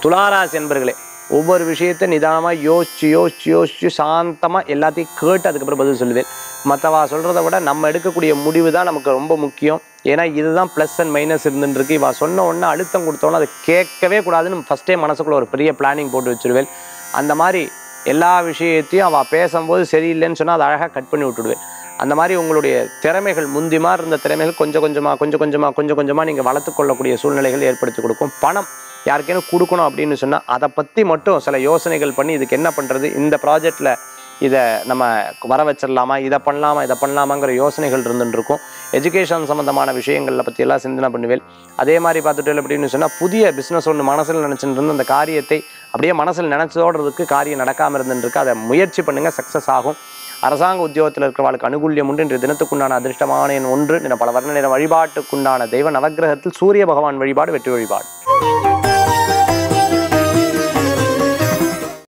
துளாராசி என்பர்களே ஒவ்வொரு விஷயத்தை நிதானமாக யோசிச்சு யோசிச்சு யோசிச்சு சாந்தமாக எல்லாத்தையும் கேட்டு அதுக்கப்புறம் பதில் சொல்லுவேன் மற்றவா சொல்கிறத விட நம்ம எடுக்கக்கூடிய முடிவு தான் நமக்கு ரொம்ப முக்கியம் ஏன்னா இதுதான் ப்ளஸ் அண்ட் மைனஸ் இருந்துட்டு இருக்கு இவா சொன்ன உடனே அழுத்தம் கொடுத்தோன்னே அதை கேட்கவே கூடாதுன்னு ஃபஸ்ட்டே மனசுக்குள்ள ஒரு பெரிய பிளானிங் போட்டு வச்சிருவேன் அந்த மாதிரி எல்லா விஷயத்தையும் அவள் பேசும்போது சரியில்லைன்னு சொன்னால் அதை அழகாக கட் பண்ணி விட்டுடுவேன் அந்த மாதிரி உங்களுடைய திறமைகள் முந்திமா இருந்த திறமைகள் கொஞ்சம் கொஞ்சமாக கொஞ்சம் கொஞ்சமாக கொஞ்சம் கொஞ்சமாக நீங்கள் வளர்த்து கொள்ளக்கூடிய சூழ்நிலைகள் ஏற்படுத்தி கொடுக்கும் பணம் யாருக்கேனும் கொடுக்கணும் அப்படின்னு சொன்னால் அதை பற்றி மட்டும் சில யோசனைகள் பண்ணி இதுக்கு என்ன பண்ணுறது இந்த ப்ராஜெக்டில் இதை நம்ம வர வச்சிடலாமா இதை பண்ணலாமா இதை பண்ணலாமாங்கிற யோசனைகள் இருந்துட்டு இருக்கும் எஜுகேஷன் சம்மந்தமான விஷயங்களில் பற்றியெல்லாம் சிந்தனை பண்ணுவேன் அதே மாதிரி பார்த்துட்டு அப்படின்னு சொன்னால் புதிய பிஸ்னஸ் ஒன்று மனசில் நினச்சிட்டு இருந்து அந்த காரியத்தை அப்படியே மனசில் நினச்சதோடுறதுக்கு காரியம் நடக்காமல் இருந்துருக்கு அதை முயற்சி பண்ணுங்கள் சக்ஸஸ் ஆகும் அரசாங்க உத்தியோகத்தில் இருக்கிறவர்களுக்கு அனுகூல்யம் உண்டு இன்றைய தினத்துக்குண்டான அதிர்ஷ்டமான எண் ஒன்று என பல வர்ண நிற வழிபாட்டுக்குண்டான தெய்வ நவக்கிரகத்தில் சூரிய பகவான் வழிபாடு வெற்றி வழிபாடு